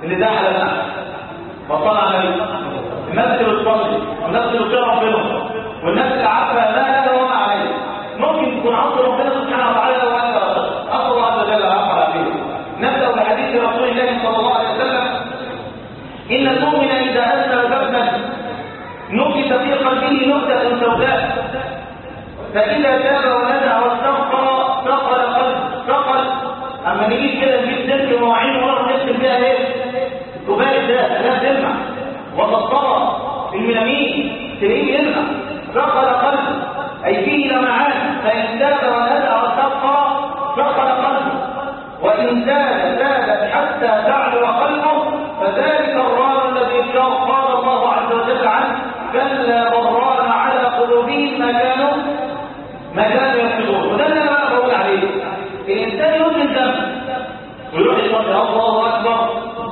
ان ده حلال وصنع النبي الناس اللي بتصلي والناس اللي بتقرا ربنا والناس اللي عارفه ما لا وما عليه ممكن تكون عصر ربنا سبحانه وتعالى لو انت اسال الله عز وجل عفوا فيه نبدا بحديث رسول الله صلى الله عليه وسلم ان المؤمن اذا اسلم ذنبا نكت في قلبه نكته سوداء فاذا تاب وندع واستغفر ثقل قلب ثقل اما نيجي كده نجيب سلك مواعين ورا نكتب فيها ايه كوبايه ده لا تلمع وتطبع الميلامين تلاقيه يلمع ثقل قلبه اي فيه لمعان فان تاب وندع واستغفر ثقل قلبه وان زاد زادت حتى تعلو قلبه فذلك الران الذي قال الله عز وجل عنه كلا بران على قلوبهم ما كانوا ما كانوا يكسبون وده اللي انا بقول عليه الانسان يمكن ذنب ويروح يصلي الله اكبر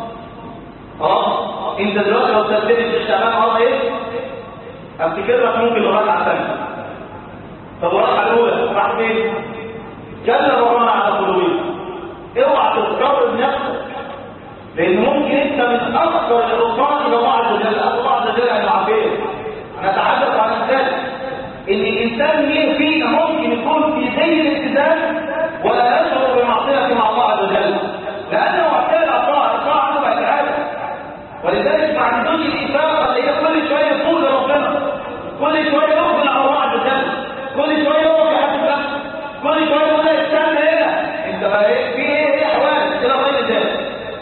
اه انت دلوقتي لو سبت في شعبان اه ايه افتكر لك ممكن لغايه على الثانيه طب الركعه الاولى راح فين كلا بران على قلوبهم اوعى تضطر بنفسك لان ممكن انت من اكثر الرصان الى الله عز وجل الله عز وجل ان يعافيه نتحدث عن الثالث ان الانسان مين فينا ممكن يكون في زي الالتزام ولا يشعر بمعصيته مع الله عز وجل لانه اعتاد الطاعه الطاعه عنده بقت عاده ولذلك ما عندوش الافاقه اللي هي كل شويه يفوز ربنا كل شويه يقبل على الله عز وجل كل شويه يقف يحاسب نفسه كل شويه يقول لك استنى هنا انت بقى ايه في ايه ايه احوال الى غير ذلك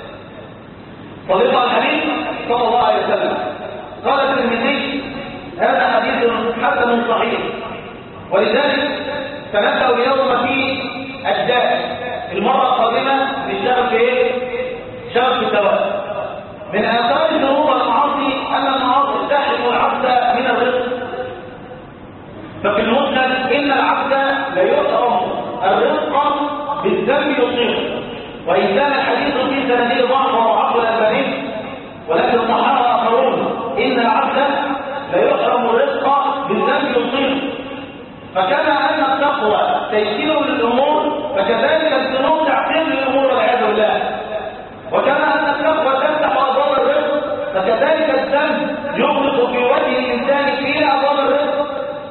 صديق الحديث صلى الله عليه وسلم قال الترمذي هذا حديث حسن صحيح ولذلك سنبدا اليوم في الداء المره القادمه للشغف ايه شغف الدواء من اثار الذنوب والمعاصي ان المعاصي تحرم العبد من الرزق ففي المسند ان العبد لا يحرم الرزق بالذنب يصيبه وان كان الحديث في سنده ضعف وضعف الالباني ولكن الصحابه اخرون ان العبد لا يحرم الرزق بالذنب يصيبه فكما ان التقوى تيسير للامور فكذلك الذنوب تعقيم للامور والعياذ بالله وكما ان التقوى تفتح ابواب الرزق فكذلك الذنب يغلق في وجه الانسان في ابواب الرزق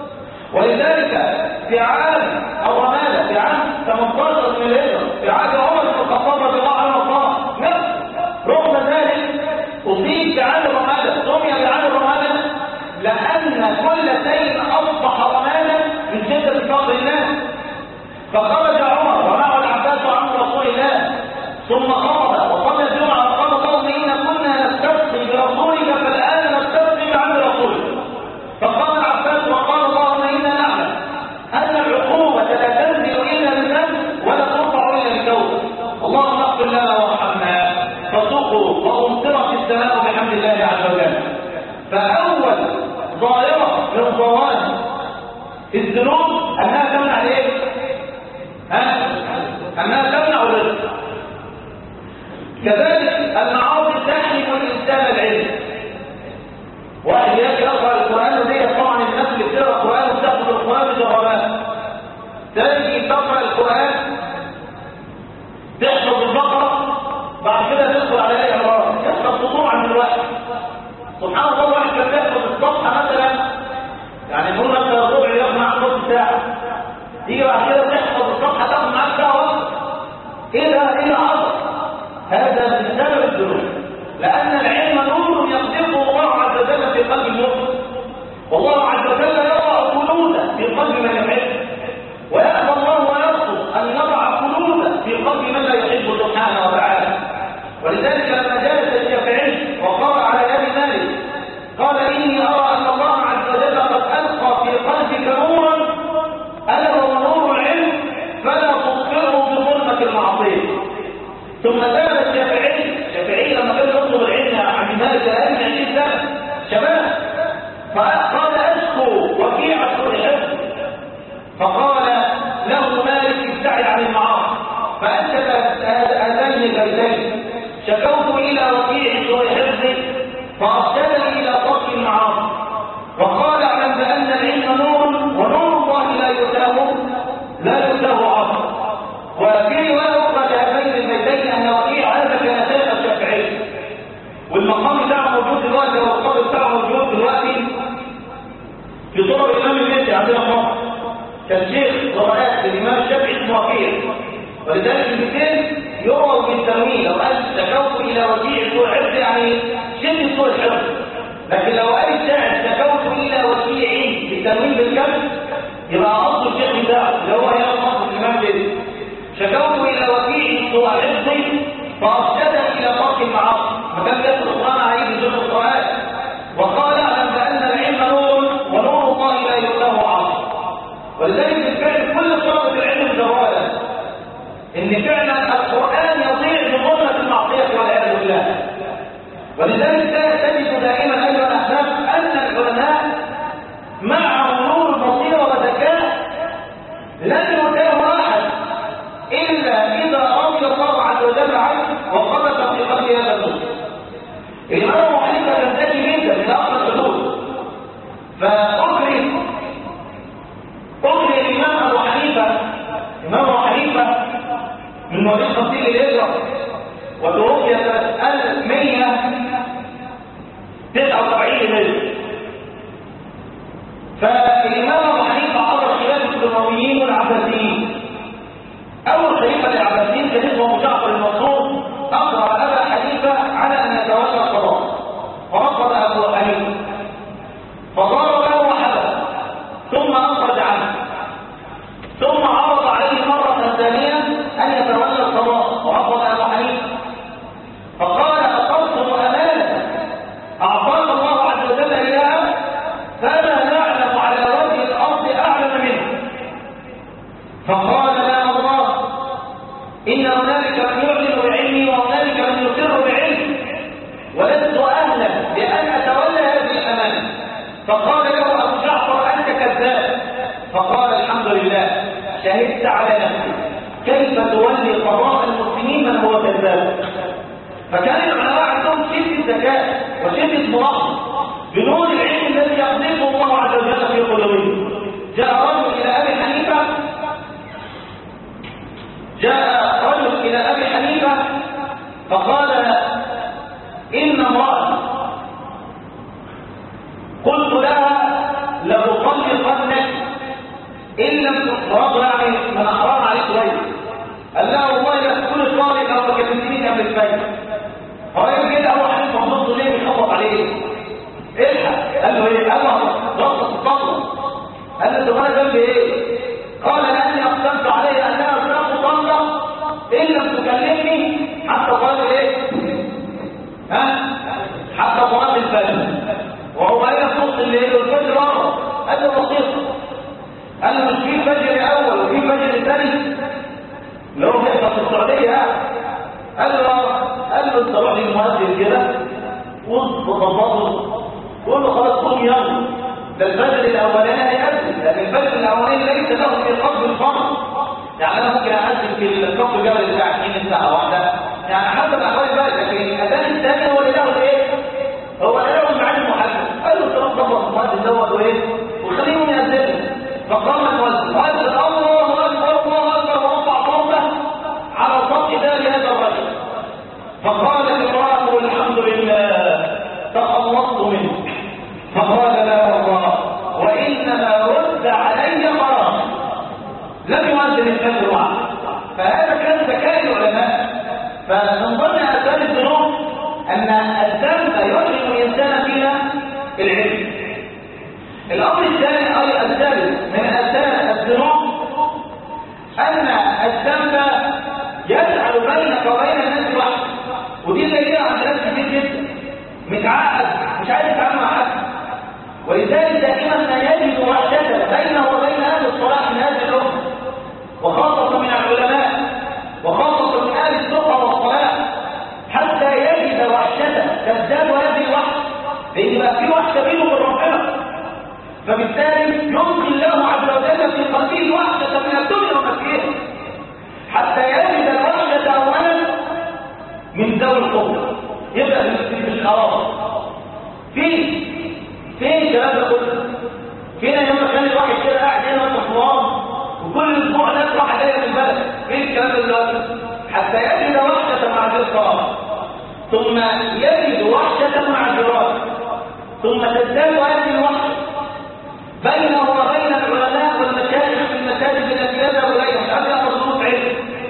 ولذلك في عام الرماله في عام 18 من الهجره في عهد عمر بن الخطاب رضي الله عنه وارضاه نفس رغم ذلك اصيب بعام الرماله سمي بعام الرماله لان كل شيء اصبح رمالا من شده فضل الله فخرج عمر ومعه العباس عن رسول الله ثم خرج وصلى الجمعه وقال اللهم انا كنا نستسقي برسولك فالان نستسقي بعم رسولك فقال العباس وقال اللهم انا نعلم ان العقوبه لا تنزل الا بالذنب ولا ترفع الا بالتوبه اللهم اغفر لنا وارحمنا فسقوا وامطرت السماء بحمد الله عز وجل فاول ظاهره من ظواهر الذنوب انها تمنع الايه ها انها تمنع الرزق كذلك المعاصي تحرم الانسان العلم واحد يجي يقرا القران ودي طبعا الناس اللي بتقرا القران وبتاخد القران بجرامات تجي تقرا القران تحفظ البقره بعد كده تدخل على ايه عمران يحفظ سطوعا من الوقت سبحان الله واحد كان بيحفظ الصفحه مثلا يعني نقول مثلا الربع ياخد معاك نص ساعه تيجي بعد كده تحفظ الصفحه تاخد معاك ساعه ونص ايه ده ايه العظم هذا بسبب الذنوب لان العلم نور يقذفه الله عز وجل في قلب المؤمن والله عز وجل يضع كنوزا في قلب من يحب ويأبى الله ويرفض ان يضع كنوزا في قلب من لا يحب سبحانه وتعالى ولذلك لما جلس الشافعي وقرأ على يد مالك قال اني ارى ان الله عز وجل قد القى في قلبك نورا الا هو نور العلم فلا تطفئه بظلمه المعصيه ثم ذهب الشافعي الشافعي لما كان يطلب العلم عن مالك لأن عشرين سنة شباب فقال أشكو وكيع سوء الحفظ فقال له مالك ابتعد عن المعاصي فأنت هذين البيتين شكوت إلى وكيع سوء حفظي فأرشدني إلى ترك المعاصي وقال اعلم بأن العلم نور ونور الله لا يتاه لا يتاه عصر وفي رواية أخرى لهذين البيتين أن وكيع هذا كان شيخ الشافعي ولذلك الاثنين يروى بالتنوين لو قال شكوت الى وكيع سوء الحفظ يعني شد سوء الحفظ لكن لو قال الشاعر شكوت الى وكيع بالتنوين بالكسر يبقى اصل الشيخ بتاعه اللي هو يا مصر الامام ده شكوت الى وكيع سوء حفظي فارشدني الى ترك المعاصي ما كان بيقرا القران عليه بجزء القران وقال اعلم بان العلم نور ونور الله لا يؤتاه عاصي ولذلك بالفعل كل طلبه العلم جوالا ان فعلا القران يضيع بظلمه المعصيه والعياذ بالله ولذلك تجد دائما ايها الاحباب ان العلماء معهم نور بصيره وذكاء لن يؤتاه احد الا اذا رضي الله عز وجل عنه وقذف في قلبه هذا النور الامام ابو حنيفه كان ذكي جدا من اقصى الحدود فاكره اكره الامام ابو حنيفه الامام ابو حنيفه من مواليد خمسين للهجره وتوفي سنه 1179 للهجره فالامام ابو حنيفه حضر خلافه الامويين والعباسيين اول خليفه للعباسيين كان اسمه جعفر المنصور اقرا ابا حنيفه على ان يتولى القضاء فرفض ابو حنيفه فضرب له وحبس ثم اخرج عنه ثم عرض عليه مره ثانيه ان يتولى القضاء ورفض ابو حنيفه فقال اقرتم امانه اعطاك الله عز وجل اياها فلا نعلم على وجه الارض اعلم منه فقال لا الله ان هنالك من يعلن بعلمي وهنالك من يقر بعلمي ولست اهلا لان اتولى هذه الامانه فقال له ابو جعفر انت كذاب فقال الحمد لله شهدت على نفسي كيف تولي قضاء المسلمين من هو كذاب فكان العلماء عندهم شده ذكاء وشده ملاحظه بنور العلم الذي يقذفه الله عز وجل في قلوبهم جاء رجل الى ابي حنيفه جاء رجل الى ابي حنيفه فقال ان امراه قلت لها لاطلقنك ان لم تقرض يعني من احرام عليك كويس قال لها والله لا تكون صالح او كلمتني قبل الفجر فراجل كده ابو حنيفه بص ليه بيخبط عليه الحق قال له ايه قال له رصص الطلقه قال له طب انا ذنبي ايه قال لاني اقسمت علي انها ساطلق ان لم تكلمني حتى قال ايه ها حتى صلاه الفجر وهو قال نص الليل والفجر مره قال له بسيطه قال له مش في فجر اول وفي فجر ثاني اللي هو بيحصل في السعوديه قال له قال له انت روح للمؤذن كده وظبطه قول له خلاص قوم يلا ده الفجر الاولاني هيأذن لان الفجر الاولاني ليس له ايقاف بالفرض يعني انا ممكن اقدم في الكف الجبل بتاع 20 الساعه واحده يعني حسب احوال البلد لكن الاذان الثاني هو اللي له الايه؟ هو اللي له الميعاد المحدد قال له تروح ضبط المؤذن دوت وايه؟ وخليهم يأذنوا فقام المؤذن وأذن الله اكبر الله اكبر ورفع صوته على صوت دار هذا الرجل فقالت امرأته الحمد لله تخلصت منك فقال لا والله وإنما رد علي قرار لم يؤذن الفجر معه فهذا كان ذكاء العلماء فمن ضمن آثار الذنوب أن الذنب يعلم الإنسان فيها العلم الأمر الثاني أي الثالث من آثار الذنوب أن الذنب يجعل بينك وبين الناس وحده ودي دليل عند ناس كتير جدا متعقد مش عايز يتعامل مع حد ولذلك دائما ما يجد وحدة بينه وبين اهل الصلاح من هذه الامه وخاصة من العلماء وخاصة من اهل الثقة والصلاح حتى يجد وحدة تزداد هذه الوحدة لان بقى في وحدة بينه وبين ربنا فبالتالي يلقي الله عز وجل في قلبه وحدة من الدنيا وما فيها حتى يجد الوحدة اولا من ذوي القوة يبقى في الحرام فين فين الكلام ده كله فين لما كان الواحد كده قاعد هنا في الحوار وكل اسبوع ناس راح جايه من البلد فين الكلام ده دلوقتي حتى يجد وحدة مع ذي الصلاة ثم يجد وحدة مع الجيران ثم تزداد هذه الوحدة بينه وبين العلماء والمشايخ في المساجد التي يذهب اليها مش عارف ياخذ دروس علم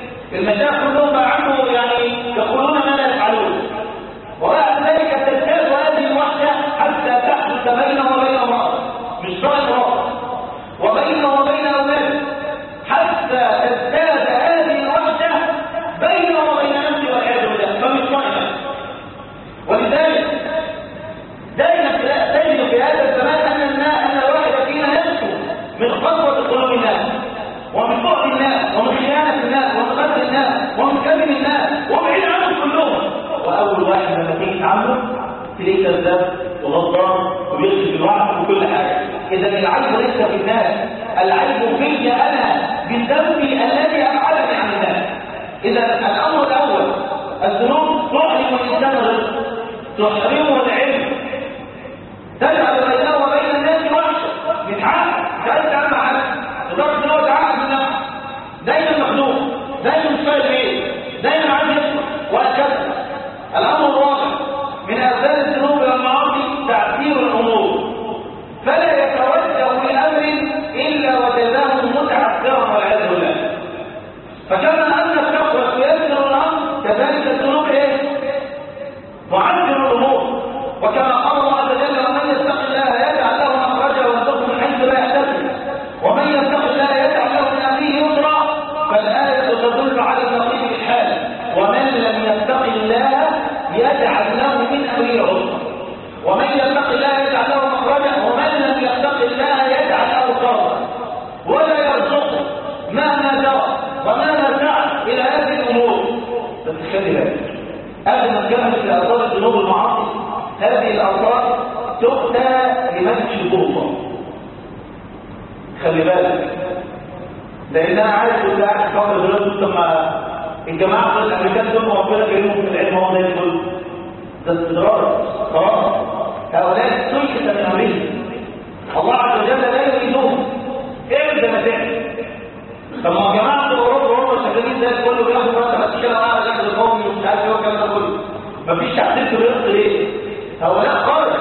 المشايخ كلهم بقى عنده يعني يقولون ما لا يفعلون وبعد ذلك تزداد هذه الوحدة حتى تحدث بينه وبين امرأة مش صاحب امرأة وبينه وبين أولاده حتى تزداد هذه الوحدة بينه وبين نفسه والعياذ بالله فمش صاحب ولذلك دائما تجد في هذا الزمان أن أن الواحد فينا يسكو من خطوة قلوب الناس ومن بعد الناس ومن خيانة الناس ومن قتل الناس ومن كذب الناس وبعيد عنهم كلهم وأول واحد لما تيجي تعامله تلاقيه كذاب وغضبان وبيغشي الوعد وكل حاجة إذا العيب ليس في الناس العيب في أنا بذنبي الذي أبعدني عن الناس إذا الأمر الأول الذنوب تعلم الإنسان الرزق تحرمه العلم تجعل بينه وبين الناس وحشة بيتعامل مش عايز يتعامل مع حد لدرجة ان هو يتعامل بالنفس دايما مخلوق دايما مش فاهم ايه دايما عايز يسكت وهكذا الامر الرابع من اسباب الذنوب والمعاصي تعسير الامور فلا يتوجه لامر الا وجزاه متعسرا والعياذ بالله فكما ان التقوى تيسر الامر كذلك الذنوب ايه معسر الامور وكما قال الله عز وجل ومن يتق الله يجعل له مخرجا ويرزقه من حيث لا يحتسب ومن يتق الله يجعل له من امره يسرا فالايه تدل على النقيض الحال ومن لم يتق الله يجعل له من امره عسرا ومن يتق الله يجعل له مخرجا ومن لم يتق الله يجعل له قرضا ولا يرزقه مهما جرى ومهما سعى الى هذه الامور بس خلي بالك قبل ما نكمل في اثار الذنوب والمعاصي هذه الاثار تؤتى لمن السلطه خلي بالك لان انا عارف كنت قاعد في فتره دلوقتي لما الجماعه دول الامريكان دول ربنا كريمهم في العلم هو زي الفل ده استدرار خلاص هؤلاء سيئة من امرهم الله عز وجل لا يريدهم اعمل زي ما تعمل طب ما يا جماعه في اوروبا هم شغالين زي الفل وبياخدوا مرتب كده معانا الاكل القومي ومش عارف ايه والكلام ده كله مفيش تحديد رزق ليه؟ هؤلاء خرج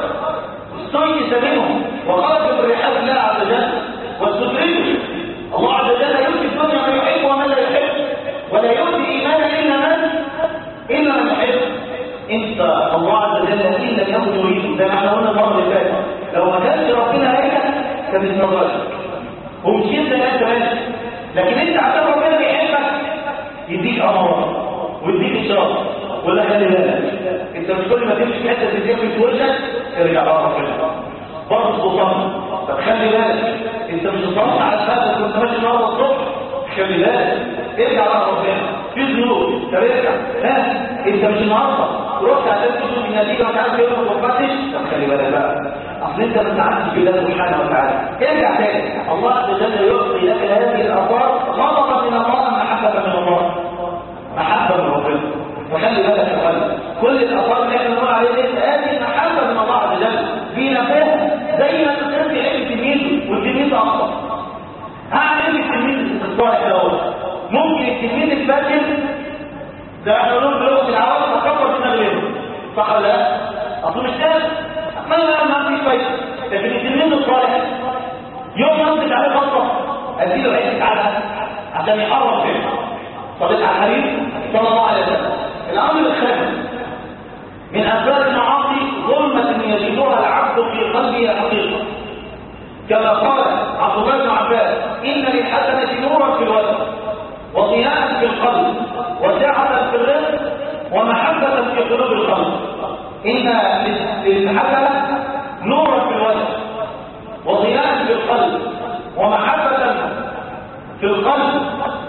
استيئس منهم وخرجوا برحاب الله عز وجل واستدرجوا الله عز وجل يؤتي الدنيا من يحب ومن لا يحب ولا يؤتي ايمانا الا من الا من يحب انت الله عز وجل ان لم يكن يريد زي ما احنا قلنا المره اللي فاتت لو ما كانش ربنا هيك كان استدرجك ومشيت زي ما انت ماشي لكن انت عشان ربنا بيحبك يديك امراض ويديك اشراف ولا خلي بالك انت مش كل ما تمشي في حته تديك في وشك ارجع بقى ربنا برضه سلطان طب خلي بالك انت مش صلت على الفجر كنت ماشي النهارده الصبح خلي بالك ارجع بقى ربنا في ذنوب طب ارجع ها انت مش النهارده رحت عشان تشوف النتيجه ومش عارف ايه وما فكرتش طب خلي بالك بقى اصل انت ما تعرفش بالله سبحانه وتعالى ارجع تاني الله عز وجل يعطي لك هذه الاثار غضبا من الله محبه من الله محبه من ربنا وخلي بالك يا اخوان كل الاثار اللي احنا بنقول عليها دي هذه محبه من الله عز وجل في نفسها زي ما تسمي علم تلميذه والتلميذ اخطا هعمل ايه التلميذ الصالح دوت ممكن التلميذ الفاشل زي ما احنا بنقول بلغه العوام تكبر في غيره صح ولا لا؟ اصل مش قادر ما ما ما فيش فايده لكن التلميذ الصالح يوم ينطق عليه خطه اديله عيش على عشان يحرم فيه صليت على الحبيب صلى الله عليه وسلم الامر الخامس من اسباب المعاصي ظلمه يجدها العبد في قلبه حقيقه كما قال عبد الله بن عباس ان للحسنه نورا في الوجه وضياء في القلب وسعه في الرزق ومحبه في قلوب القلب ان للحسنه نورا في الوجه وضياء في القلب ومحبه في القلب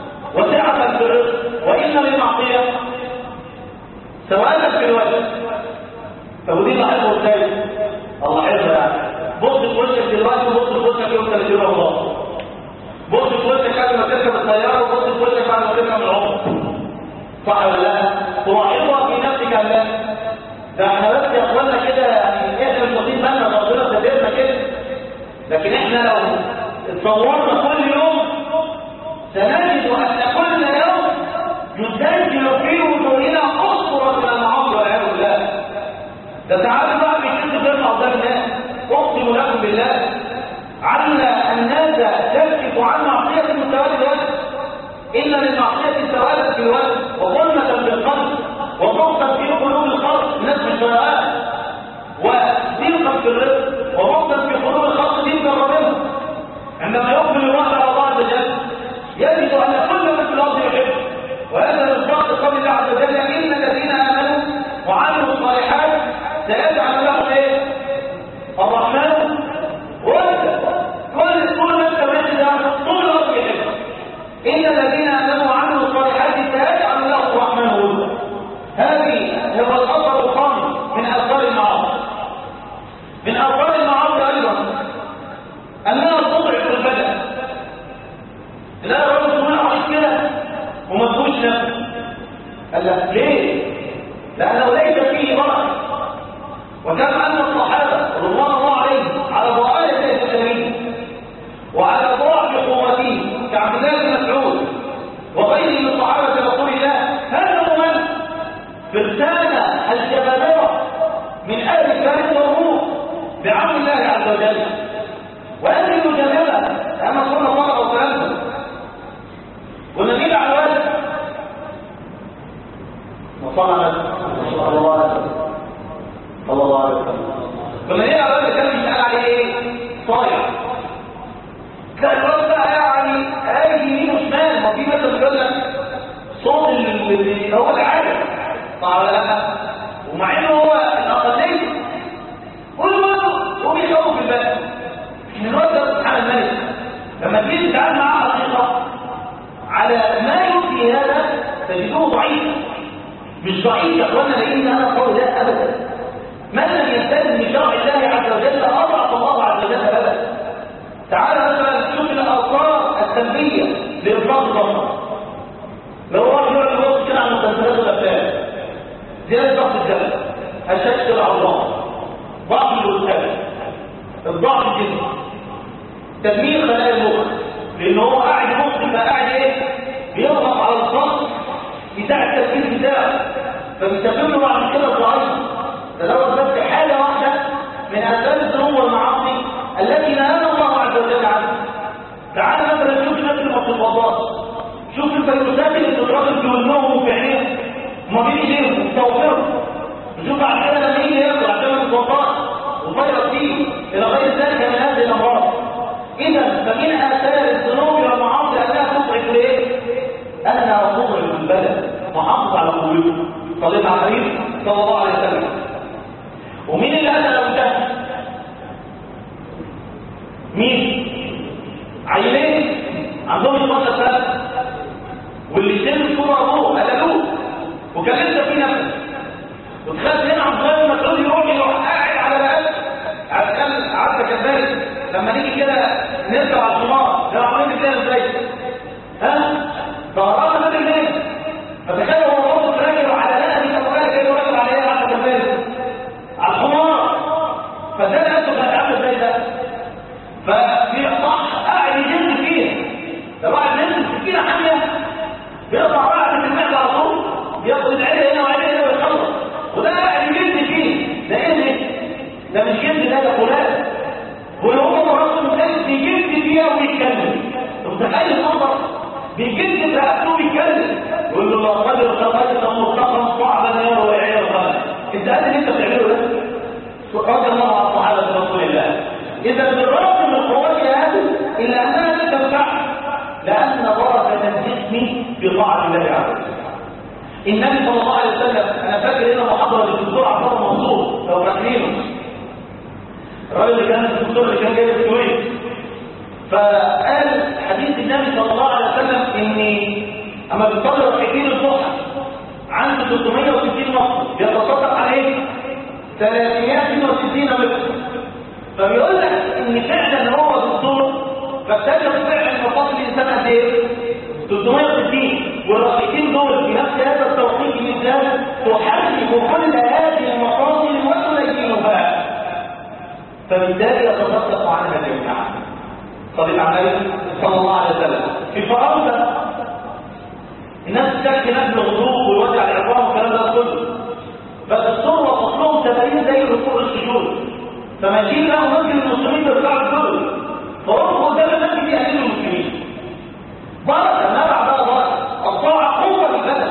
وسعه في الرزق وان للمعصيه سواء في الوجه فودي لاحظه ازاي الله حفظها يعني بص في وشك دلوقتي وبص في وشك يوم 30 رمضان بص في وشك قبل ما تركب الطياره وبص في وشك بعد ما تركب العمر صح ولا لا تلاحظها في نفسك الله ده احنا بس يا اخوانا كده يعني احنا مش واخدين بالنا ده ربنا سابقنا كده لكن احنا لو اتصورنا كل يوم سنجد ان كل يوم يسجل في وجوهنا قصرا من المعاصي والعياذ بالله ده تعالوا بقى بيشد ترفع قدام الناس اقسم لكم بالله عل الناس تكشف عن معصيه متوالد الوجه ان للمعصيه سواد في الوجه وظلمة في القلب وبغضا في قلوب الخلق الناس مش طايقاه وضيقا في الرزق وبغضا في قلوب الخلق دي ربنا عندما يقبل الواحد على الله عز وجل يجد ان كل من في الارض يحبه وهذا مصداق قول الله عز وجل ان الذين امنوا وعملوا الصالحات سيجعل لهم ايه؟ الرحمن وده كل طول ما انت ماشي ده طول الارض يحبك ان الذين امنوا وعملوا الصالحات سيجعل لهم الرحمن وده هذه هو الاثر الخامس من اثار المعاصي من اثار المعاصي ايضا انها تضعف البدن لا الراجل يقول عايز كده وما تقولش نفسه قال لك ليه لانه ليس فيه بركه وكما ان الصحابه رضوان الله عليهم على ضلالة الاسلامين وعلى ضعف قوتهم كعبد الله بن مسعود وغيره من صحابه رسول الله هذا من فرسان الجبابره من اهل فارس والروم بعون الله عز وجل وهذه المجامله لما صلى الله عليه وسلم والنبي على الوالد وصلى صلى الله عليه وسلم صلى الله عليه وسلم والنبي على الوالد كان بيسأل عليه ايه؟ صايع كان الوالد بقى يعني هاجي يمين وشمال ما في مثلا بيقول لك صوت اللي هو العالم صح ولا لا؟ ومع انه هو الاقليه كل ما هو بيخوف البلد ان الوالد ده سبحان الملك لما تيجي تتعامل معاه حقيقه على ما يؤتي هذا تجدوه ضعيف مش ضعيف يا اخوانا لان هذا قول لا ابدا من لم يلتزم بشرع الله عز وجل اضعف الله عز وجل ابدا تعال مثلا شوف الاثار السلبيه لافراط البصر لو واحد يقعد يبص كده على المسلسلات والافلام زياده ضغط الدم هشاشه العظام ضعف الوسائل الضعف الجسمي تدمير خلايا المخ لان هو قاعد يبص يبقى قاعد ايه بيضغط على الخط بتاع التفكير بتاعه فبيسبب له بعد كده الضعيف تدور بس حاجه واحده من اسباب الذنوب والمعاصي التي نهانا الله عز وجل عنها تعال مثلا شوف نفس المطلوبات شوف الفيروسات اللي بتتراكم في ودنهم وفي عينيهم وما بين ايديهم وتوفرهم وشوف بعد كده لما يجي ياكل عشان المطلوبات وفيروس فيه الى غير ذلك من هذه الامراض اذا فمن اثار الذنوب والمعاصي انها تضعف الايه؟ انها تضعف البلد محافظ على قوته صليت على النبي صلى الله عليه وسلم ومين اللي قتل ابو جهل؟ مين؟ عيلين عندهم 12 سنه واللي شالوا صوره ابوه قتلوه وكان لسه في نفس وتخيل هنا عبد الله بن مسعود يروح يروح قاعد على رقبته عشان عارفه كذلك لما نيجي كده نركب على الحمار لو عملنا كده ازاي ها ظهرنا ما بالليل فتخيل هو برضه راكب على نقل او راكب راكب على ايه عارفه كذلك على الحمار فده نفسه كان عامل ازاي ده ففي صح قاعد يجد فيها ده واحد نزل سكينه حاميه بيقطع بعد في المعده على طول بياخد عيله هنا وعيله هنا ويخلص وده قاعد يجد فيه ده ايه ده مش جد ده ده فلان وهو مرات المثالث بيجد فيها ويتكلم متخيل المنظر بيجد في رقبته ويتكلم يقول له لو قدر خلقت مطلقا صعبا يروي عيال الخلق انت قادر انت بتعمله ده رضي الله عن صحابه رسول الله اذا بالرغم من قوات هذه الا انها لا تنفع لان بركه الجسم في طاعه الله عز وجل النبي صلى الله عليه وسلم انا فاكر هنا محاضره للدكتور عبد الله منصور لو فاكرينه الراجل اللي كان الدكتور اللي كان جاي في الكويت فقال حديث النبي صلى الله عليه وسلم ان اما بيصلي ركعتين الضحى عنده 360 مصر بيتصدق عليه 360 متر فبيقول لك ان فعلا هو دكتور فاكتشف فعلا مفاصل الانسان قد ايه 360 والركعتين دول في نفس هذا التوقيت بالذات تحرك كل هذه المفاصل وتلينها فبالتالي يتصدق عنها جميعا صلى على النبي صلى الله عليه وسلم في فرنسا الناس بتحكي نبل الغضوب ويوجع العظام والكلام ده كله فالدكتور وصف لهم تمارين زي ركوع السجود فماشيين لهم ممكن المسلمين بيرفعوا الجبل فوقفوا قدام الناس دي اهل المسلمين بركه ما بعدها بركه الطاعه قوه البدن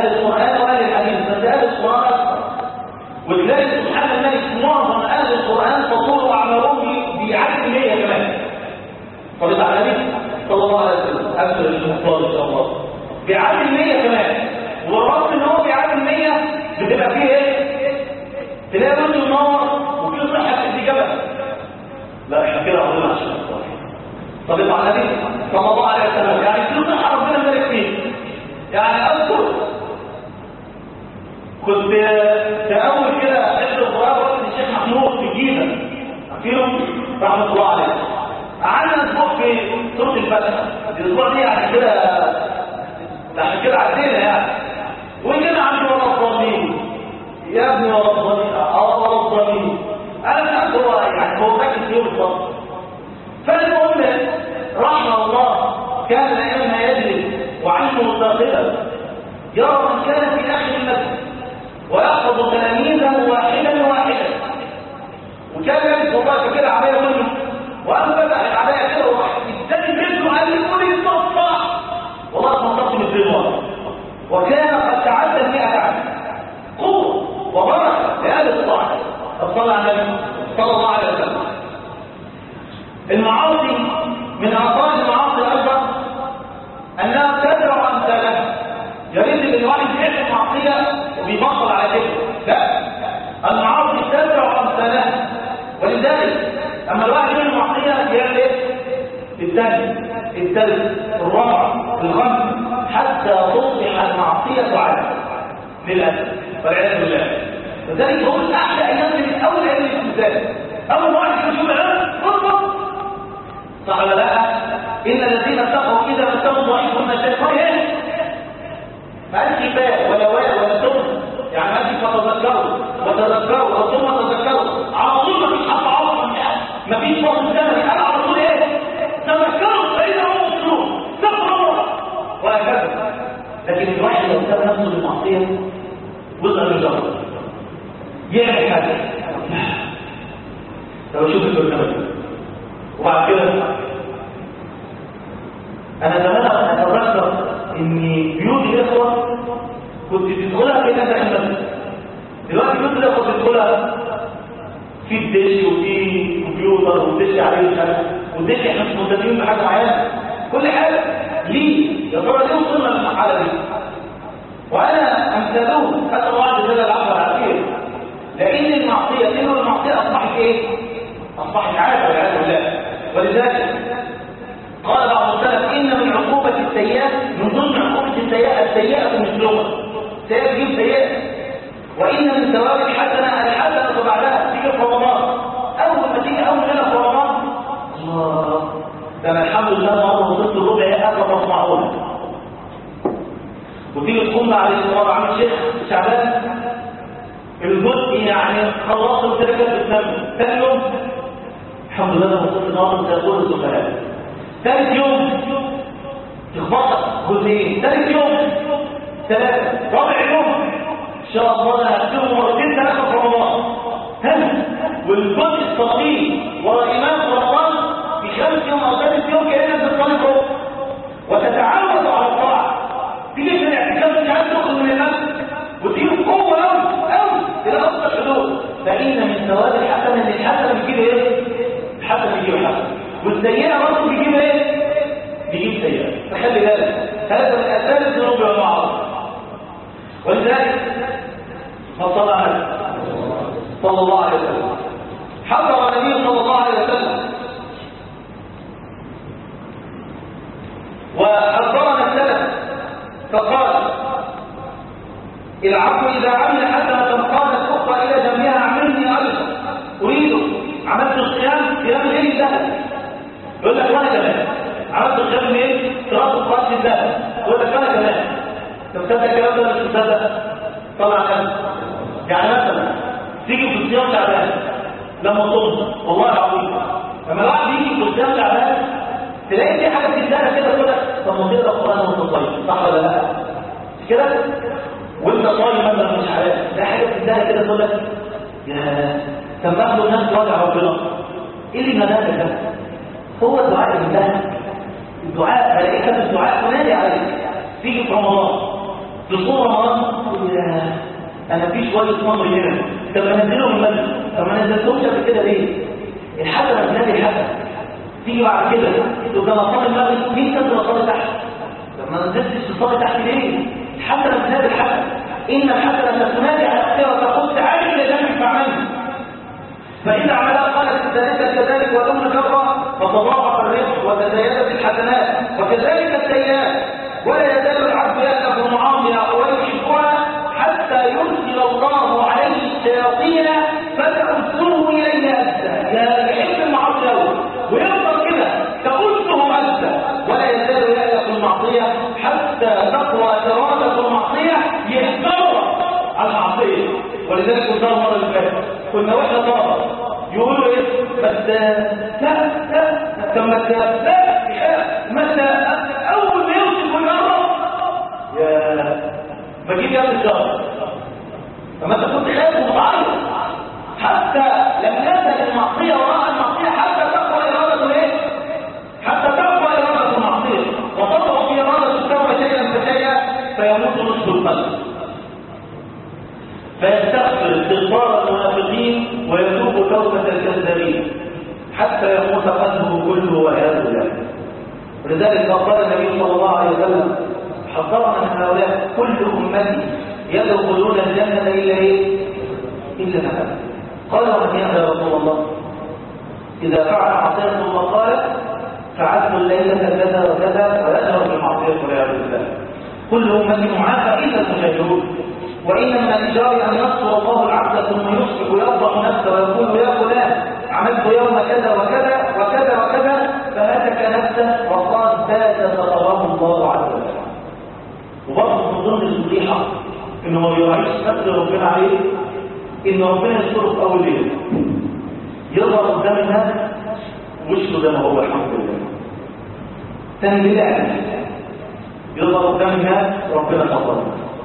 اهل القران واهل الحديث بس اهل القران اكثر وتلاقي سبحان الملك معظم اهل القران تطول اعمارهم بعدد 100 كمان صلى على النبي صلى الله عليه وسلم أكثر المختار إن شاء الله بعدد 100 كمان والرغم ان هو بعدد 100 بتبقى فيه ايه؟ تلاقي وجهه منور وفيه صحه في الاستجابه لا احنا كده عظيم عشان صلى على النبي صلى الله عليه وسلم يعني فيه صحه ربنا يبارك فيه يعني اذكر كنت تأول كده حفظ القرآن وقت الشيخ محمود في الجيزة فيهم رحمة الله عليه قعدنا اسبوع في سورة الفتح الاسبوع دي يعني كده عشان كده عدينا يعني وجينا عند ولا الضالين يا ابني ولا الضالين اه ولا الضالين انا هو يعني هو فاكر فيه بالظبط فالمهم رحمه الله كان ايامها يجلس وعلمه داخلا يرى من كان في اخر المسجد ويحفظ تلاميذه واحدا واحدا وكان يجلس والله كده عمال يقول وانا فتح العبايه كده وراح اداني مثله قال لي قولي الصفا والله ما نطقت مثل المره وكان قد تعدى المئة عام قوة وبركة لأهل الطاعة صلى على النبي صلى الله عليه وسلم المعاصي من أعطاء المعاصي أيضا أنها تدرع أمثالها يريد أن الواحد يعمل معصية وبيبطل على كده لا المعاصي تدرع أمثالها ولذلك أما الواحد يعمل معصية يعمل إيه؟ الثاني الثالث الرابع الخامس حتى تصبح المعصية عادة للأسف والعياذ بالله لذلك هو من أحلى أيام من أول أيام الاستمثال أول واحد يشوف العلم اصبر صح ولا لا؟ إن الذين اتقوا إذا مسهم ضعيف من الشيطان إيه؟ ما قالش كفاية ولا واء ولا ثم يعني ما قالش فتذكروا وتذكروا أو ثم تذكروا على طول ما فيش حق عوض ما فيش فصل زمني قال على طول إيه؟ تذكروا فإذا هو مصروف تقرأوا وهكذا لكن الواحد لو ساب نفسه للمعصية وصل للجبر يعمل حاجة لو شوف البرنامج وبعد كده انا زمان اتذكر ان بيوت الاخوه كنت تدخلها كده داخل المسجد دلوقتي بيوت الاخوه تدخلها في الدش وفي كمبيوتر والدش عليه مش عارف والدش احنا مش ملتزمين بحاجه معينه كل حاجه ليه يا ترى ليه وصلنا للمرحله دي وانا امثالهم اسال الله عز وجل العفو والعافيه لان المعصيه لان المعصيه اصبحت ايه اصبحت عاده والعياذ بالله ولذلك قال بعض السلف ان من عقوبه السيئات من ضمن عقوبه السيئه السيئه مثلها سيئه تجيب سيئه وان من ثواب الحسنه الحسنه بعدها تيجي في رمضان اول ما تيجي اول ليله في رمضان الله ده انا الحمد لله مره وصلت الربع اخر مصنعون وتيجي تقوم بعد المره عامل شيخ شعبان الجزء يعني خلصت وتركت بتنام ثاني يوم الحمد لله انا وصلت النهارده سيقول الزملاء ثالث يوم تخبطك جزئين ثالث يوم ثلاثه رابع يوم ان شاء الله انا هكتبه مرتين ثلاثه في رمضان ها والجزء الصغير ورا امام رمضان في خمس يوم او ثالث يوم كانك بتصلي فوق وتتعود على الطاعه تيجي في الاعتكاف مش عايز تخرج من المسجد وتجيب قوه قوي قوي الى اقصى الحدود فان من ثواب الحسنه ان الحسنه بتجيب ايه؟ الحسنه بتجيب حسنه والسيئه برضه بتجيب ايه؟ بيجيب سيئه فخلي بالك هذا من اساس الذنوب والمعاصي ولذلك ما صلى عليه صلى الله عليه وسلم حضر النبي صلى الله عليه وسلم وحضرنا السلف فقال العبد اذا عمل حسنه قالت اخرى الى جنبها عملني ايضا اريد عملت الصيام صيام غير الذهب يقول لك وانا كمان عملت الصيام ايه؟ صلاه الصلاه الذهب يقول لك انا كمان طب تصدق الكلام ده ولا مش تصدق؟ طبعا كده يعني مثلا تيجي في الصيام تعبان لما تصوم والله العظيم لما الواحد يجي في الصيام تعبان تلاقي في حاجه في الدهنه كده تقول لك طب ما تقرا القران وانت صايم صح ولا لا؟ مش كده؟ وانت صايم مثلا مش عارف تلاقي حاجه في الدهنه كده تقول لك يا طب ما الناس راجع ربنا ايه اللي مداك ده؟ هو الدعاء لله الدعاء ملائكه الدعاء تنادي عليك تيجي في رمضان تصوم رمضان يا انا في شويه تمر هنا طب انزلهم المسجد طب ما نزلتهمش قبل كده ليه؟ الحسنه بتنادي الحسنه تيجي بعد كده تبقى مقام المغرب مين تنزل صلاه تحت؟ طب ما نزلتش تصلي تحت ليه؟ الحسنه بتنادي الحسنه ان الحسنه تنادي على اختها وتقول تعالوا الى ذنبك فاعملوا فإن عملها قالت ذلك كذلك ولون كرة فتضاعف الرزق وتزايدت الحسنات وكذلك السيئات ولا يزال العبد يألف المعاصي ويحبها حتى يرسل الله عليه الشياطين فتأسه إليه أسا يا يحب المعاصي أوي ويفضل كده تأسه أسا ولا يزال يألف المعصية حتى تقوى إرادة المعصية يهدر على المعصية ولذلك قلنا المرة اللي فاتت كنا واحنا طلبة يقولوا ايه بس لا لا طب ما لا متى اول ما يوصل ويقرب يا بجيب يا ابن الشهر فما انت كنت خايف ومتعرض حتى لم يزل المعصيه وراء المعصيه حتى تقوى اراده ايه حتى تقوى اراده المعصيه وتطغى في اراده التوبه شيئا فشيئا فيموت نصف القلب فيستغفر استغفار المنافقين ويتوب توبة الكذابين حتى يموت قلبه كله والعياذ بالله ولذلك قال النبي صلى الله عليه وسلم حذرنا من هؤلاء كل امتي يدخلون الجنه الا ايه؟ الا من قال ومن يأبى يا رسول الله اذا فعل معصيه ثم قال فعلت الليله كذا وكذا فيذهب بالمعصيه والعياذ بالله كل امتي معافى الا المجاهدون وإن من الإجار أن ينصر الله العبد ثم يصبح يفضح نفسه ويقول يا فلان عملت يوم كذا وكذا وكذا وكذا فهتك نفسه وقد بات ستره الله عز وجل وبرضه من ضمن الفضيحة إنه ما بيراعيش ستر ربنا عليه إن ربنا يستره في أول ليلة يظهر قدام الناس وشه زي ما هو الحمد لله ثاني ليلة يظهر قدام الناس ربنا خطره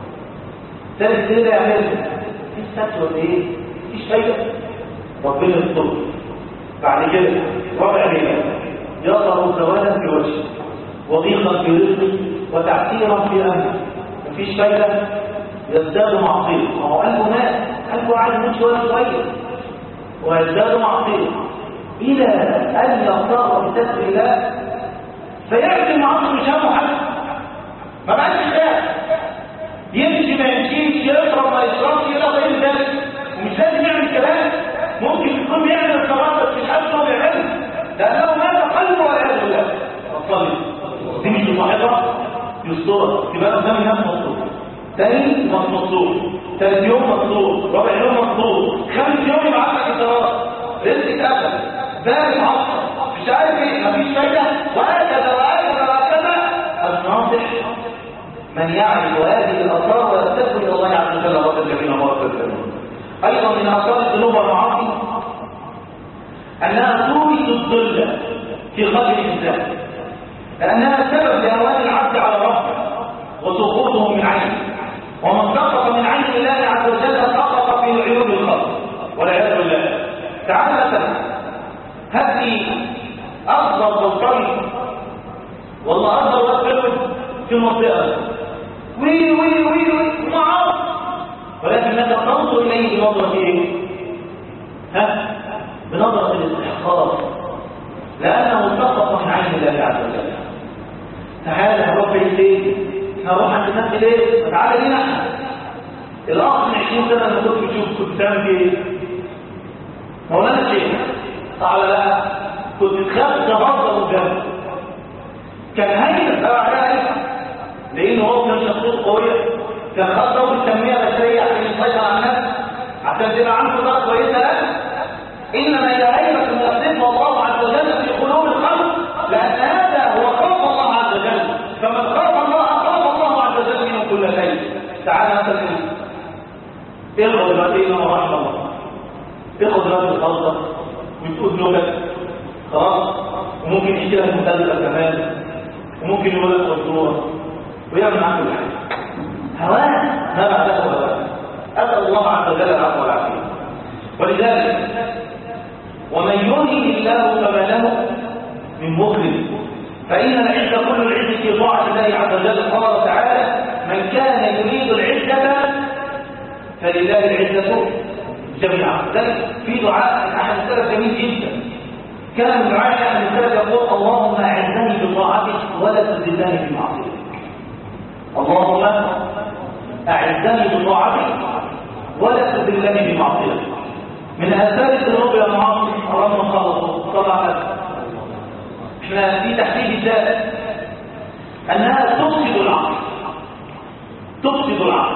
ثالث ليلة يعمل في ستر ولا ايه؟ مفيش فايدة ربنا يستر بعد كده رابع ليلة يظهر سوادا في وجهه وضيقا في رزقه وتعسيرا في امره مفيش فايدة يزداد معصية ما هو قلبه مات قلبه عايز يموت شوية شوية ويزداد معصية إلى أن يغتر بستر الله فيأتي المعصية مش همه حد ما بقاش خاف يمشي ما يمشيش يشرب ما يشربش الى غير ذلك ومش لازم يعمل كلام ممكن يكون بيعمل الصلاه بس مش عارف هو بيعملها لانه مات قلبه والعياذ بالله اصلي دي مش صاحبها يسترها تبقى قدام الناس مصروف تاني مصروف ثالث يوم مصروف رابع يوم مصروف خامس يوم يبعت لك اتصالات رزق اتقفل باب معصر مش عارف ايه مفيش فايده وهكذا وهكذا وهكذا الناصح من يعرف هذه الاثار ويستغفر الى الله عز وجل رب الجميع وبارك الكريم ايضا من اثار الذنوب والمعاصي انها تورث الذل في قلب الانسان لانها سبب لهوان العبد على ربه وسقوطه من عينه ومن سقط من عين الله عز وجل سقط في عيون الخلق والعياذ بالله تعال مثلا هات لي افضل بلطجي والله افضل واد في المنطقه وي وي وي وي معاص ولكنك تنظر اليه بنظره ايه ها بنظره الاستحقاق لانه سقط من عين الله عز وجل تعالى هنروح ليه هنروح عند الناس ليه تعالى لينا احنا الاخ من 20 سنه لما كنت بتشوف كنت بتعمل ايه مولانا الشيخ تعالى لا كنت تخاف تهزر قدامه كان هيئه عليها لانه هو كان شخصيه قويه كان خد دور التنميه البشريه عشان يسيطر على الناس عشان تبقى عنده طاقه كويسه لا انما هي هيبه يقدمها الله عز وجل في قلوب الخلق لان هذا هو خوف الله عز وجل فمن خاف الله خاف الله عز وجل منه كل شيء تعالى مثلا اقرا دلوقتي انما رحم الله اخد دلوقتي الخلطه وتقول له خلاص وممكن يجي لك مدلل كمان وممكن يقول لك دكتوره ويعمل معاك كل حاجه هواه ما بعده هواه اسال الله عز وجل العفو والعافيه ولذلك ومن يهن الله فما له من مكرم فان العز كل العز في طاعه الله عز وجل قال تعالى من كان يريد العزة فلله العزة جميعا ذلك في دعاء أحد السلف جميل جدا كان من دعاء أحد السلف يقول اللهم أعزني بطاعتك ولا تذلني بمعصيتك اللهم أعزني بطاعتك ولا تذلني بمعصيتك من آثار الذنوب يا معاصي اللهم خلص طبعا احنا في تحديد الذات أنها تفسد العقل تفسد العقل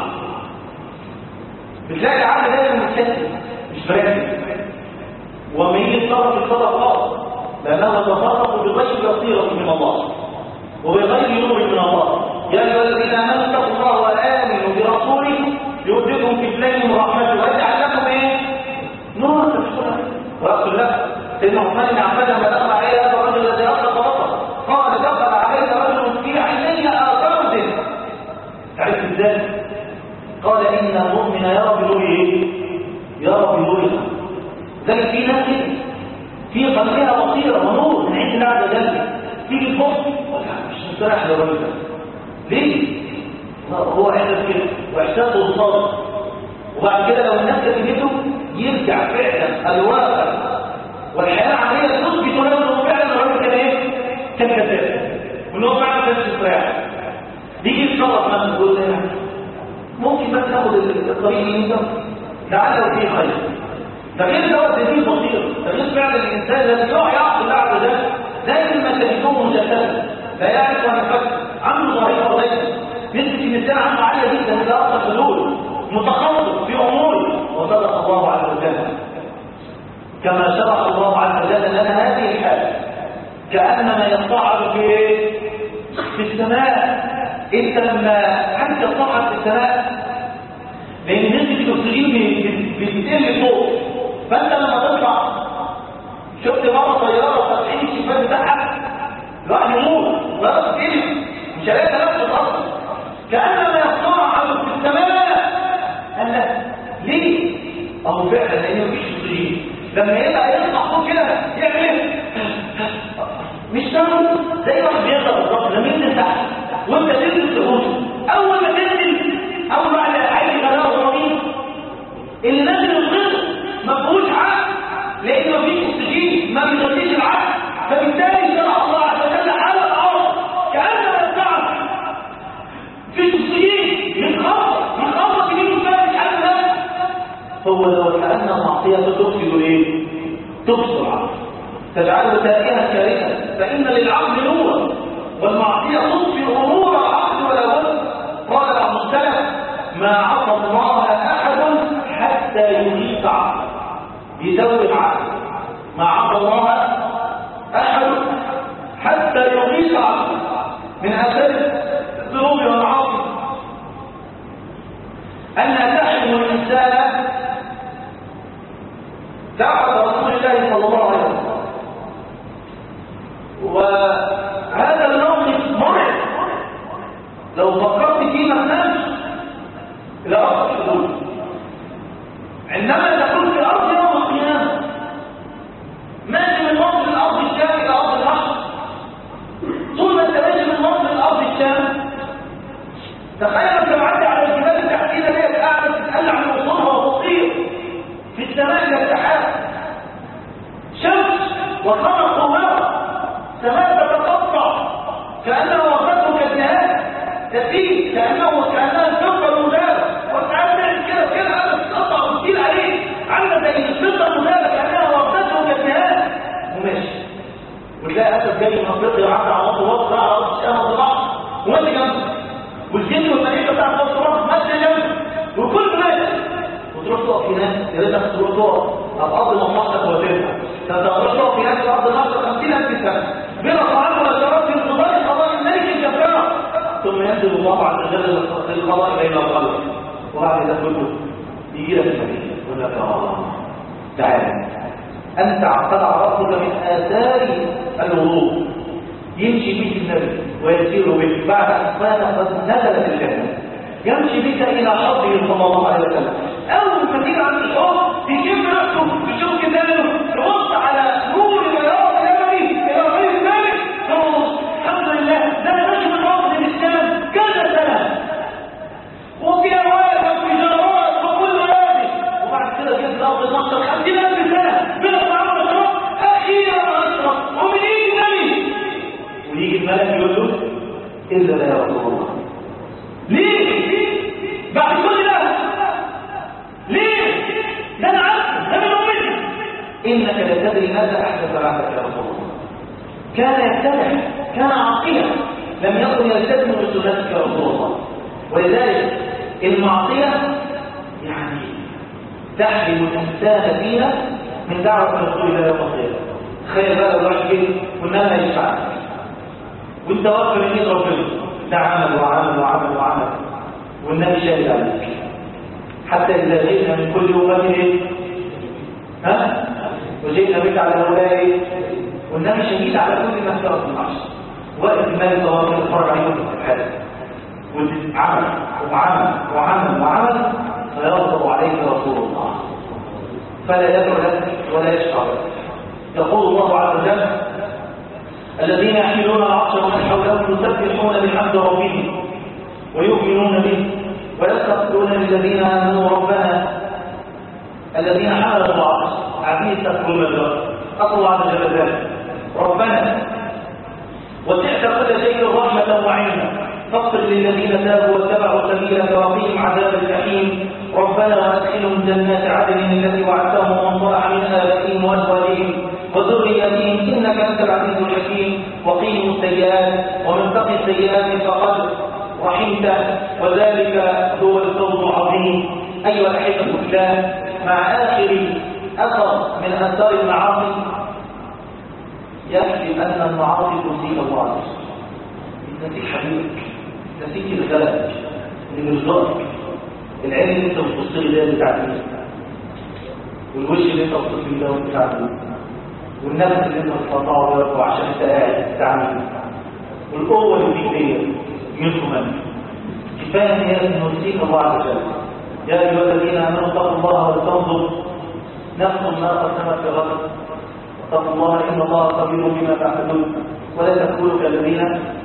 بتلاقي العقل دايما متشتت مش مركز وما يجي يتصرف الصدقات لأنه يتصرف بغير بصيرة من الله وبغير نور من الله يا أيها الذين آمنوا اتقوا الله وآمنوا برسوله يؤتكم كفلين من رحمته ويجعل لكم إيه؟ نورا تبصرون ويغفر لكم سيدنا عثمان بن عفان لما دخل عليه هذا الرجل الذي أطلق بصره قال دخل عليك رجل في عيني آثار الدين عرفت ازاي؟ قال إن المؤمن يرى بنوره يرى بنوره ذلك في ناس كده في قلبها بصيرة ونور من عند الله عز وجل تيجي تبص مش مستريح للراجل ده ليه؟ هو احساس كده واحساسه الصادق وبعد كده لو الناس كتبته يرجع فعلا الواقع والحياه العمليه تثبت له انه فعلا الراجل كان ايه؟ كان كذاب وان هو فعلا كان مستريح يجي يتصرف مثلا يقول لنا ممكن بس ناخد الطريق اللي ده لعله فيه خير تغيير دوت تغيير بسيط تغيير فعل الانسان الذي يقع يعصي الله عز وجل دايما ما تجدوه مجسدا لا يعرف ان يفكر عنده ظريفه ضيقه نسبه الانسان عنده عاليه جدا لا اصل حلول متخصص في اموره وصدق الله عز وجل كما شرع الله عز وجل لنا هذه الحاله كانما يصعد في في السماء انت لما انت تصعد في السماء لان نسبه الاكسجين بتقل فوق فانت لما تطلع شفت مره طياره فاتحين الشباك بتاعها الواحد يموت خلاص تقلب مش هلاقي تنفس اصلا كانما يصعد في السماء قال لا ليه؟ اهو فعلا لان مفيش اكسجين لما يبقى يطلع فوق كده يعمل ايه؟ مش سهل زي واحد بيغلط بالظبط لما ينزل تحت وانت تنزل تقول اول ما تنزل اول ما عايز غلاء رهيب اللي نازل الغيط ما فيهوش عقل لان مفيش اكسجين ما بيغذيش العقل فبالتالي شرع الله عز وجل على الارض كانما الزعم في اكسجين يتخبط يتخبط يجيب الفارس حتى ده هو لو كان المعصيه تفسد ايه؟ تفسد العقل تجعله تائها كارثه فان للعقل نورا والمعصيه تطفئ نور العقل ولا بد قال بعض السلف ما عصى الله احد حتى يغيث عقله يزود عقله ما عصى الله احد حتى يغيث عقله من اثار الذنوب والمعاصي انها تحرم الانسان دعوه رسول الله صلى الله عليه وسلم وهذا الموقف مرعب لو فكرت فيه ما تنامش الى اقصى الحدود عندما تكون في الارض يوم القيامه ماشي من مصر الارض الشام الى ارض البحر طول ما انت ماشي من مصر الارض الشام تخيل انت معدي على الجبال التحتيه ديت قاعده تتقلع من وصولها وتطير في السماء كالسحاب شمس وقمر قمر سماء تتقطع كانها وقته كالنهايه تسيل كانه وكانها الفضه المذابه وساعات تعمل كده كده على تقطع وتسيل عليه عامله زي الفضه المذابه كانها وقته كالنهايه وماشي وتلاقي اسد جاي من افريقيا وعدى على مصر وسط على ارض الشام والبحر وماشي جنبه والجن والملائكه بتاعت مصر وسط ماشي جنبه وكل ماشي وتروح تقف هناك يا ريتك تروح تقف هتقضي مصلحتك وترجع فانت هتروح تقف هناك في ارض مصر 50000 سنه بلا طعام ولا شراب في انتظار قضاء الملك الجبار ثم ينزل الله عز وجل للقضاء بين الخلق وبعد ذلك كله يجي لك الملك يقول لك اه تعالى انت قد عرفتك من اثار الوضوء يمشي بك النبي ويسير بك بعد ان كان قد نزلت الجنه يمشي بك الى حظه صلى الله عليه وسلم اول ما تيجي عند الحوض يجيب نفسه يشوف كتابه يبص على نور بياض يمني الى غير ذلك الحمد لله ده انا ماشي من موطن الاسلام كذا سنه إلا لا يا رسول الله ليه؟ بعد كل ده ليه؟ ده أنا عارف ده من أمتي إنك لا تدري ماذا أحدث بعدك يا رسول الله كان يتبع كان عاقلا لم يكن يلتزم بسنتك يا رسول الله ولذلك المعصية يعني تحرم الإنسان فيها من دعوة الرسول إلى يوم القيامة تخيل بقى لو واحد جه والنبي هيشفعك وانت واقف من ايد ربنا ده عمل وعمل وعمل وعمل والنبي شاهد عليك حتى إذا جئنا من كل أمة إيه؟ ها؟ وجئنا بك على هؤلاء إيه؟ والنبي شهيد على كل ما سبق في العشر وقت المال صلى يتفرج عليهم في الحال وعمل وعمل وعمل وعمل فيغضب عليك رسول الله فلا يدعو لك ولا يشفع لك يقول الله عز وجل الذين يحملون العرش ومن حولهم يسبحون بحمد ربهم ويؤمنون به ويستغفرون للذين امنوا ربنا الذين حملوا العرش عزيز تقول الرب الله عز وجل ربنا وسعت كل شيء رحمه وعلما فاغفر للذين تابوا واتبعوا سبيلك وقيهم عذاب الجحيم ربنا وادخلهم جنات عدن التي وعدتهم ومن صلح من ابائهم وازواجهم وذريتهم انك انت العزيز الحكيم وقيهم السيئات ومن تقي السيئات فقد رحمته وذلك هو الفوز العظيم ايها الاحبه في الله مع اخر اثر من اثار المعاصي يكفي ان المعاصي تزيل الله نسيت حبيبك نسيت الغلب اللي بيرزقك العين اللي انت بتبص لي ده بتاع مين والوش اللي انت بتبص لي ده بتاع مين والنفس اللي انت بتطلعه ده عشان انت قاعد بتاع مين والقوه اللي فيك دي منكم انت كفايه ان هي نسيت الله عز وجل يا ايها الذين امنوا اتقوا الله ولتنظر نفس ما قدمت في غد واتقوا الله ان الله خبير بما تعملون ولا تكونوا كالذين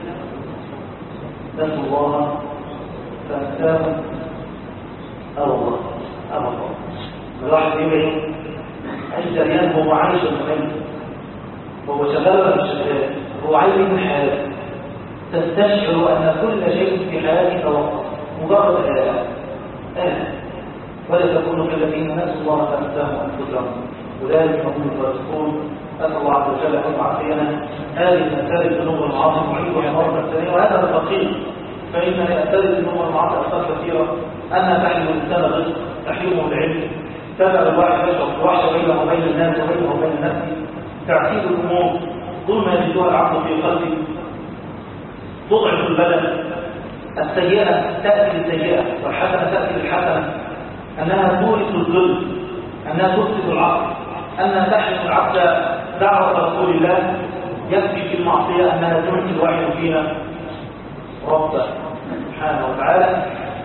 نسوا الله فانساهم أو الله أو الله الواحد يبعي عيش دريان هو عايش المهم هو شغال ولا مش شغال هو عايز من حياته تستشعر أن كل شيء في حياتك وقت مجرد آلة آلة ولا تكونوا كالذين نسوا الله فانساهم أنفسهم أولئك هم الفاسقون أسأل الله عز وجل أن يعافينا هذه المسائل الذنوب والمعاصي معيدها مرة ثانية وهذا الفقير فإن يأتي الذنوب والمعاصي أشخاص كثيرة أنها تحمل الإنسان الرزق تحرمه العلم تبع الواحد يشعر الوحشة بينه وبين الناس وبينه وبين الناس تعتيد الأمور طول ما يجدها العقل في قلبه تضعف البدن السيئة تأتي بالسيئة والحسنة تأتي بالحسنة أنها تورث الذل أنها تفسد العقل أنها تحرم العبد دعوة رسول الله يكفي في المعصية أنها تنسي الواحد فينا ربه سبحانه وتعالى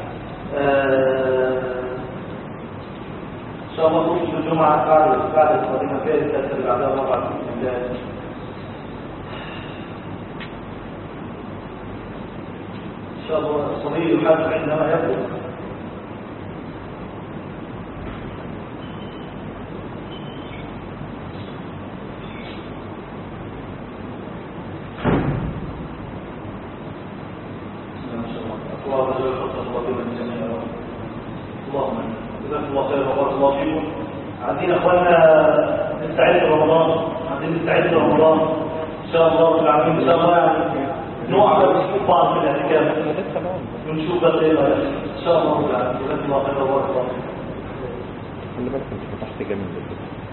إن شاء الله نخرج الجمعة بعد بعد القادمة فيها الثالثة بعدها ربع بإذن الله إن شاء الله الصغير يحاسب عندما يبلغ عايزين اخوانا نستعد لرمضان عايزين نستعد لرمضان ان شاء الله رب العالمين ان شاء الله يعني نوع بس نشوف بعض في الاعتكاف ونشوف بس ايه ان شاء الله رب العالمين جزاك الله خير وبارك الله خلي بالك انت فتحت جامد